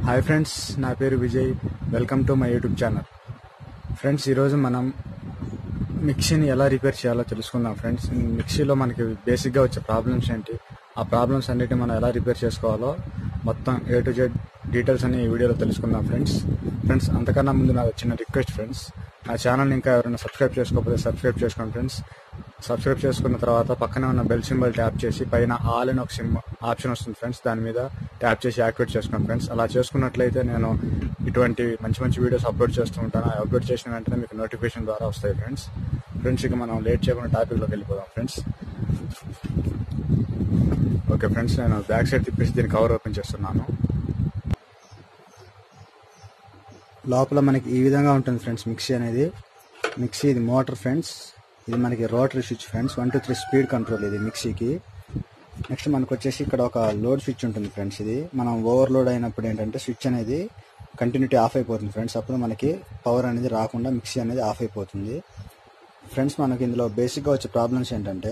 hi friends నా పేరు Vijay welcome to my YouTube channel friends ఈరోజు మనం మిక్సీని ఎలా రిపేర్ చేయాలో తెలుసుకుందాం ఫ్రెండ్స్ మిక్సీలో మనకి బేసిక్గా వచ్చే ప్రాబ్లమ్స్ ఏంటి ఆ ప్రాబ్లమ్స్ అన్నిటిని మనం ఎలా రిపేర్ చేసుకోవాలో మొత్తం ఏ టు జెడ్ డీటెయిల్స్ అన్ని ఈ వీడియోలో తెలుసుకుందాం ఫ్రెండ్స్ ఫ్రెండ్స్ అంతకన్నా ముందు నాకు చిన్న రిక్వెస్ట్ ఫ్రెండ్స్ నా ఛానల్ని ఇంకా ఎవరైనా సబ్స్క్రైబ్ చేసుకోకపోతే సబ్స్క్రైబ్ చేసుకోండి ఫ్రెండ్స్ సబ్స్క్రైబ్ చేసుకున్న తర్వాత పక్కనే ఉన్న బెల్ సింబల్ ట్యాప్ చేసి పైన ఆల్ అని ఒక సిమ్ ఆప్షన్ వస్తుంది ఫ్రెండ్స్ దాని మీద ట్యాప్ చేసి యాక్టివేట్ చేసుకోండి ఫ్రెండ్స్ అలా చేసుకున్నట్లయితే నేను ఇటువంటి మంచి మంచి వీడియోస్ అప్లోడ్ చేస్తూ ఉంటాను ఆ అప్లోడ్ చేసిన వెంటనే మీకు నోటిఫికేషన్ ద్వారా వస్తాయి ఫ్రెండ్స్ ఫ్రెండ్స్ ఇక మనం లేట్ చేయకుండా టాపిక్లోకి వెళ్ళిపోదాం ఫ్రెండ్స్ ఓకే ఫ్రెండ్స్ నేను బ్యాక్ సైడ్ తిప్పేసి దీన్ని కవర్ ఓపెన్ చేస్తున్నాను లోపల మనకి ఈ విధంగా ఉంటుంది ఫ్రెండ్స్ మిక్సీ అనేది మిక్సీ ఇది మోటార్ ఫ్రెండ్స్ ఇది మనకి rotary switch friends one two three speed control ఇది మిక్సీకి నెక్స్ట్ మనకు వచ్చేసి ఇక్కడ ఒక లోడ్ స్విచ్ ఉంటుంది ఫ్రెండ్స్ ఇది మనం ఓవర్లోడ్ అయినప్పుడు ఏంటంటే స్విచ్ అనేది కంటిన్యూటీ ఆఫ్ అయిపోతుంది ఫ్రెండ్స్ అప్పుడు మనకి పవర్ అనేది రాకుండా మిక్సీ అనేది ఆఫ్ అయిపోతుంది ఫ్రెండ్స్ మనకి ఇందులో బేసిక్గా వచ్చే ప్రాబ్లమ్స్ ఏంటంటే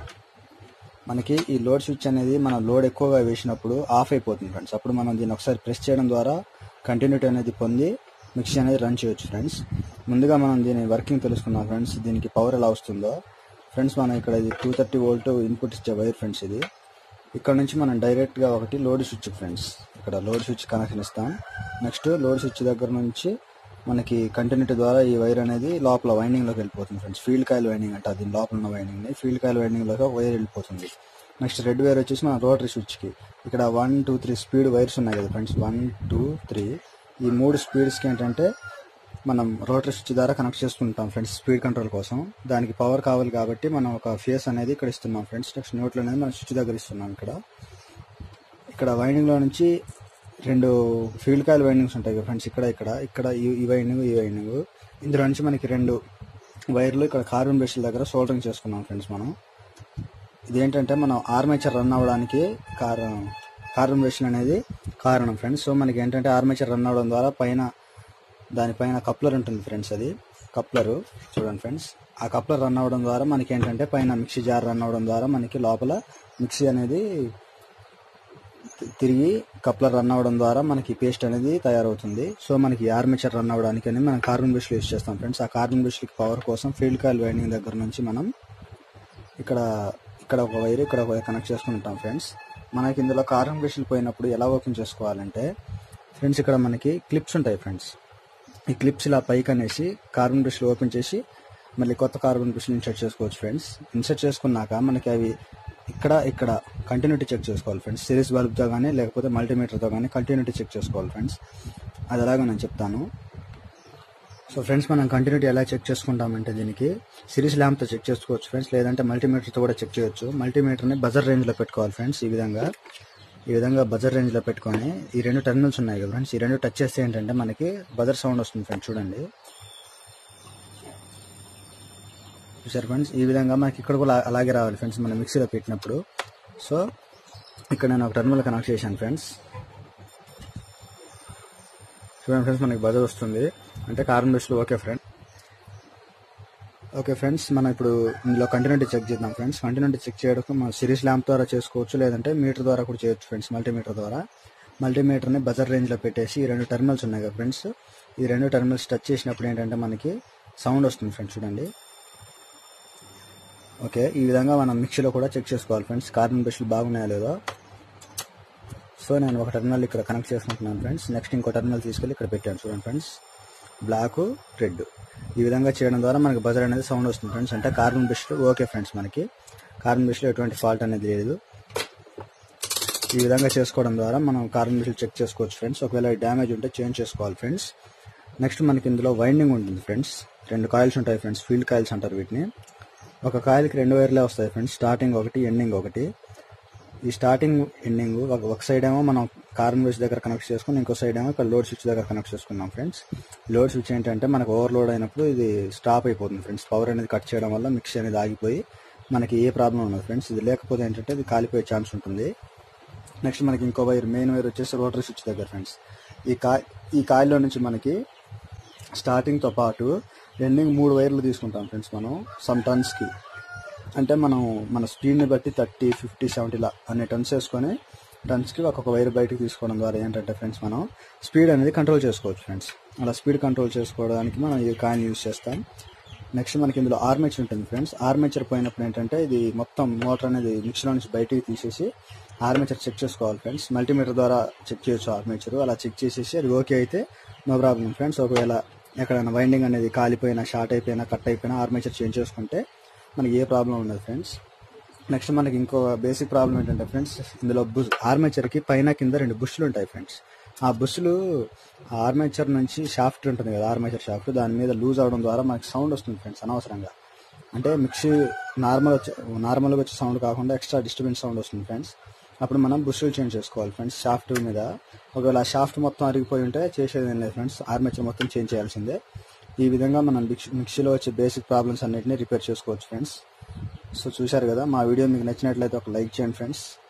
మనకి ఈ లోడ్ స్విచ్ అనేది మనం లోడ్ ఎక్కువగా వేసినప్పుడు ఆఫ్ అయిపోతుంది ఫ్రెండ్స్ అప్పుడు మనం దీన్ని ఒకసారి ప్రెస్ చేయడం ద్వారా కంటిన్యూటీ అనేది పొంది మిక్సీ అనేది రన్ చేయొచ్చు ఫ్రెండ్స్ ముందుగా మనం దీని వర్కింగ్ తెలుసుకుందాం ఫ్రెండ్స్ దీనికి పవర్ ఎలా వస్తుందో ఫ్రెండ్స్ మనం ఇక్కడ ఇది టూ థర్టీ వోల్ట్ ఇన్పుట్ ఇచ్చే వైర్ ఫ్రెండ్స్ ఇది ఇక్కడ నుంచి మనం డైరెక్ట్గా ఒకటి లోడ్ స్విచ్ ఫ్రెండ్స్ ఇక్కడ లోడ్ స్విచ్ కనెక్షన్ ఇస్తాం నెక్స్ట్ లోడ్ స్విచ్ దగ్గర నుంచి మనకి కంటిన్యూటీ ద్వారా ఈ వైర్ అనేది లోపల వైండింగ్లోకి వెళ్ళిపోతుంది ఫ్రెండ్స్ ఫీల్డ్ కాయిల్ వైండింగ్ అంటే అది లోపల ఉన్న వైండింగ్ ఫీల్డ్ కాయిల్ వైండింగ్లోకి వైర్ వెళ్ళిపోతుంది నెక్స్ట్ రెడ్ వైర్ వచ్చేసి మన రోటరీ స్విచ్కి ఇక్కడ one two three speed wires ఉన్నాయి కదా ఫ్రెండ్స్ వన్ టూ త్రీ ఈ మూడు స్పీడ్స్కి ఏంటంటే మనం రోటరీ స్విచ్ ద్వారా కనెక్ట్ చేసుకుంటాం ఫ్రెండ్స్ స్పీడ్ కంట్రోల్ కోసం దానికి పవర్ కావాలి కాబట్టి మనం ఒక ఫేస్ అనేది ఇక్కడ ఇస్తున్నాం ఫ్రెండ్స్ నెక్స్ట్ న్యూట్రల్ అనేది మనం స్విచ్ దగ్గర ఇస్తున్నాం ఇక్కడ ఇక్కడ వైండింగ్లో నుంచి రెండు ఫీల్డ్ కాయిల్ వైండింగ్స్ ఉంటాయి కదా ఫ్రెండ్స్ ఇక్కడ ఇక్కడ ఇక్కడ ఈ- ఈ వైండింగ్ ఈ వైండింగ్ ఇందులో నుంచి మనకి రెండు వైర్లు ఇక్కడ కార్బన్ బ్రష్ల దగ్గర సోల్డరింగ్ చేసుకున్నాం ఫ్రెండ్స్ మనం ఇదేంటంటే మనం ఆర్మేచర్ రన్ అవ్వడానికి కారణం కార్బన్ బ్రష్లు అనేది కారణం ఫ్రెండ్స్ సో మనకి ఏంటంటే ఆర్మేచర్ రన్ అవ్వడం ద్వారా పైన దానిపైన కప్లర్ ఉంటుంది ఫ్రెండ్స్ అది కప్లరు చూడండి ఫ్రెండ్స్ ఆ కప్లర్ రన్ అవ్వడం ద్వారా మనకి ఏంటంటే పైన మిక్సీ జార్ రన్ అవ్వడం ద్వారా మనకి లోపల మిక్సీ అనేది తి- తిరిగి కప్లర్ రన్ అవ్వడం ద్వారా మనకి పేస్ట్ అనేది తయారవుతుంది సో మనకి ఆర్మేచర్ రన్ అవ్వడానికి అని మనం కార్బన్ బ్రష్లు యూస్ చేస్తాం ఫ్రెండ్స్ ఆ కార్బన్ బ్రష్లకి పవర్ కోసం ఫీల్డ్ కాయిల్ వైండింగ్ దగ్గర నుంచి మనం ఇక్కడ ఇక్కడ ఒక వైర్ ఇక్కడ ఒక వైర్ కనెక్ట్ చేసుకుంటాం ఫ్రెండ్స్ మనకి ఇందులో కార్బన్ బ్రష్లు పోయినప్పుడు ఎలా ఓపెన్ చేసుకోవాలంటే ఫ్రెండ్స్ ఇక్కడ మనకి క్లిప్స్ ఉంటాయి ఫ్రెండ్స్ ఈ క్లిప్స్ ఇలా పైకి అనేసి కార్బన్ బ్రష్లు ఓపెన్ చేసి మళ్ళీ కొత్త కార్బన్ బ్రష్లు ఇన్సర్ట్ చేసుకోవచ్చు ఫ్రెండ్స్ ఇన్సర్ట్ చేసుకున్నాక మనకి అవి ఇక్కడ ఇక్కడ కంటిన్యూటీ చెక్ చేసుకోవాలి ఫ్రెండ్స్ సిరీస్ బల్బ్తో కానీ లేకపోతే మల్టీమీటర్తో కానీ కంటిన్యూటీ చెక్ చేసుకోవాలి ఫ్రెండ్స్ అది ఎలాగో నేను చెప్తాను సో ఫ్రెండ్స్ మనం కంటిన్యూటీ ఎలా చెక్ చేసుకుంటామంటే దీనికి సిరీస్ ల్యాంప్తో చెక్ చేసుకోవచ్చు ఫ్రెండ్స్ లేదంటే మల్టీమీటర్తో కూడా చెక్ చేయొచ్చు మల్టీమీటర్ని బజర్ రేంజ్లో పెట్టుకోవాలి ఫ్రెండ్స్ ఈ విధంగా ఈ విధంగా బజర్ రేంజ్లో పెట్టుకొని ఈ రెండు టర్మినల్స్ ఉన్నాయి కదా ఫ్రెండ్స్ ఈ రెండు టచ్ చేస్తే ఏంటంటే మనకి బజర్ సౌండ్ వస్తుంది ఫ్రెండ్స్ చూడండి చూసారు ఫ్రెండ్స్ ఈ విధంగా మనకి ఇక్కడ కూడా అలాగే రావాలి ఫ్రెండ్స్ మనం మిక్సీలో పెట్టినప్పుడు సో ఇక్కడ నేను ఒక టర్మినల్ కనెక్ట్ చేశాను ఫ్రెండ్స్ చూడండి ఫ్రెండ్స్ మనకి బజర్ వస్తుంది అంటే కార్బన్ బ్రష్లు ఓకే ఫ్రెండ్ ఓకే ఫ్రెండ్స్ మనం ఇప్పుడు ఇందులో కంటిన్యూటీ చెక్ చేద్దాం ఫ్రెండ్స్ కంటిన్యూటీ చెక్ చేయడానికి మనం సిరీస్ ల్యాంప్ ద్వారా చేసుకోవచ్చు లేదంటే మీటర్ ద్వారా కూడా చేయొచ్చు ఫ్రెండ్స్ మల్టీమీటర్ ద్వారా మల్టీమీటర్ని బజర్ రేంజ్లో పెట్టేసి ఈ రెండు టర్మినల్స్ ఉన్నాయి కదా ఫ్రెండ్స్ ఈ రెండు టర్మినల్స్ టచ్ చేసినప్పుడు ఏంటంటే మనకి సౌండ్ వస్తుంది ఫ్రెండ్స్ చూడండి ఓకే ఈ విధంగా మనం మిక్సీలో కూడా చెక్ చేసుకోవాలి ఫ్రెండ్స్ కార్బన్ బ్రష్లు బాగున్నాయా లేదో సో నేను ఒక టర్మినల్ ఇక్కడ కనెక్ట్ చేసుకుంటున్నాను ఫ్రెండ్స్ నెక్స్ట్ ఇంకో టర్మినల్ తీసుకెళ్ళి ఇక్కడ పెట్టాను చూడండి ఫ్రెండ్స్ బ్లాక్ రెడ్ ఈ విధంగా చేయడం ద్వారా మనకి బజర్ అనేది సౌండ్ వస్తుంది ఫ్రెండ్స్ అంటే కార్బన్ బ్రష్లు ఓకే ఫ్రెండ్స్ మనకి కార్బన్ బ్రష్లో ఎటువంటి ఫాల్ట్ అనేది లేదు ఈ విధంగా చేసుకోవడం ద్వారా మనం కార్బన్ బ్రష్లు చెక్ చేసుకోవచ్చు ఫ్రెండ్స్ ఒకవేళ డ్యామేజ్ ఉంటే చేంజ్ చేసుకోవాలి ఫ్రెండ్స్ నెక్స్ట్ మనకి ఇందులో వైండింగ్ ఉంటుంది ఫ్రెండ్స్ రెండు కాయిల్స్ ఉంటాయి ఫ్రెండ్స్ ఫీల్డ్ కాయిల్స్ అంటారు వీటిని ఒక కాయిల్కి రెండు వైర్లే వస్తాయి ఫ్రెండ్స్ స్టార్టింగ్ ఒకటి ఎండింగ్ ఒకటి ఈ స్టార్టింగ్ ఎండింగ్ ఒక ఒక సైడ్ ఏమో మనం కార్బన్ బ్రష్ దగ్గర కనెక్ట్ చేసుకుని ఇంకో సైడ్ ఏమో ఇక్కడ లోడ్ స్విచ్ దగ్గర కనెక్ట్ చేసుకున్నాం ఫ్రెండ్స్ లోడ్ స్విచ్ ఏంటంటే మనకు ఓవర్లోడ్ అయినప్పుడు ఇది స్టాప్ అయిపోతుంది ఫ్రెండ్స్ పవర్ అనేది కట్ చేయడం వల్ల మిక్సీ అనేది ఆగిపోయి మనకి ఏ ప్రాబ్లం ఉండదు ఫ్రెండ్స్ ఇది లేకపోతే ఏంటంటే ఇది కాలిపోయే ఛాన్స్ ఉంటుంది నెక్స్ట్ మనకి ఇంకో వైర్ మెయిన్ వైర్ వచ్చేసి రోటరీ స్విచ్ దగ్గర ఫ్రెండ్స్ ఈ కా ఈ కాయిల్లో నుంచి మనకి స్టార్టింగ్తో పాటు ఎండింగ్ మూడు వైర్లు తీసుకుంటాం ఫ్రెండ్స్ మనం సమ్ టన్స్కి అంటే మనం మన స్పీడ్ని బట్టి థర్టీ ఫిఫ్టీ సెవెంటీలా అన్ని టన్స్ వేసుకొని టర్న్స్కి ఒక్కొక్క వైర్ బయటకు తీసుకోవడం ద్వారా ఏంటంటే ఫ్రెండ్స్ మనం స్పీడ్ అనేది కంట్రోల్ చేసుకోవచ్చు ఫ్రెండ్స్ అలా స్పీడ్ కంట్రోల్ చేసుకోవడానికి మనం ఈ కాయిన్ యూస్ చేస్తాం నెక్స్ట్ మనకి ఇందులో ఆర్మేచర్ ఉంటుంది ఫ్రెండ్స్ ఆర్మేచర్ పోయినప్పుడు ఏంటంటే ఇది మొత్తం మోటార్ అనేది మిక్సీలో నుంచి బయటికి తీసేసి ఆర్మేచర్ చెక్ చేసుకోవాలి ఫ్రెండ్స్ మల్టీమీటర్ ద్వారా చెక్ చేయొచ్చు ఆర్మేచర్ అలా చెక్ చేసేసి అది ఓకే అయితే నో ప్రాబ్లం ఫ్రెండ్స్ ఒకవేళ ఎక్కడైనా వైండింగ్ అనేది కాలిపోయినా షార్ట్ అయిపోయినా కట్ అయిపోయినా ఆర్మేచర్ చేంజ్ చేసుకుంటే మనకి ఏ ప్రాబ్లం ఉండదు ఫ్రెండ్స్ నెక్స్ట్ మనకి ఇంకో బేసిక్ ప్రాబ్లం ఏంటంటే ఫ్రెండ్స్ ఇందులో బుష్ ఆర్మేచర్కి పైన కింద రెండు బుష్లు ఉంటాయి ఫ్రెండ్స్ ఆ బుష్లు ఆర్మేచర్ నుంచి షాఫ్ట్ ఉంటుంది కదా ఆర్మేచర్ షాఫ్ట్ దాని మీద లూజ్ అవడం ద్వారా మనకి సౌండ్ వస్తుంది ఫ్రెండ్స్ అనవసరంగా అంటే మిక్సీ నార్మల్ వచ్చే నార్మల్గా వచ్చే సౌండ్ కాకుండా ఎక్స్ట్రా డిస్టర్బెన్స్ సౌండ్ వస్తుంది ఫ్రెండ్స్ అప్పుడు మనం బుష్లు చేంజ్ చేసుకోవాలి ఫ్రెండ్స్ షాఫ్ట్ మీద ఒకవేళ షాఫ్ట్ మొత్తం అరిగిపోయి ఉంటే చేసేది ఏం లేదు ఫ్రెండ్స్ ఆర్మేచర్ మొత్తం చేంజ్ చేయాల్సిందే ఈ విధంగా మనం మిక్సీ మిక్సీలో వచ్చే బేసిక్ ప్రాబ్లమ్స్ అన్నిటిని రిపేర్ చేసుకోవచ్చు ఫ్రెండ్స్ సో చూశారు కదా మా వీడియో మీకు నచ్చినట్లయితే ఒక లైక్ చేయండి ఫ్రెండ్స్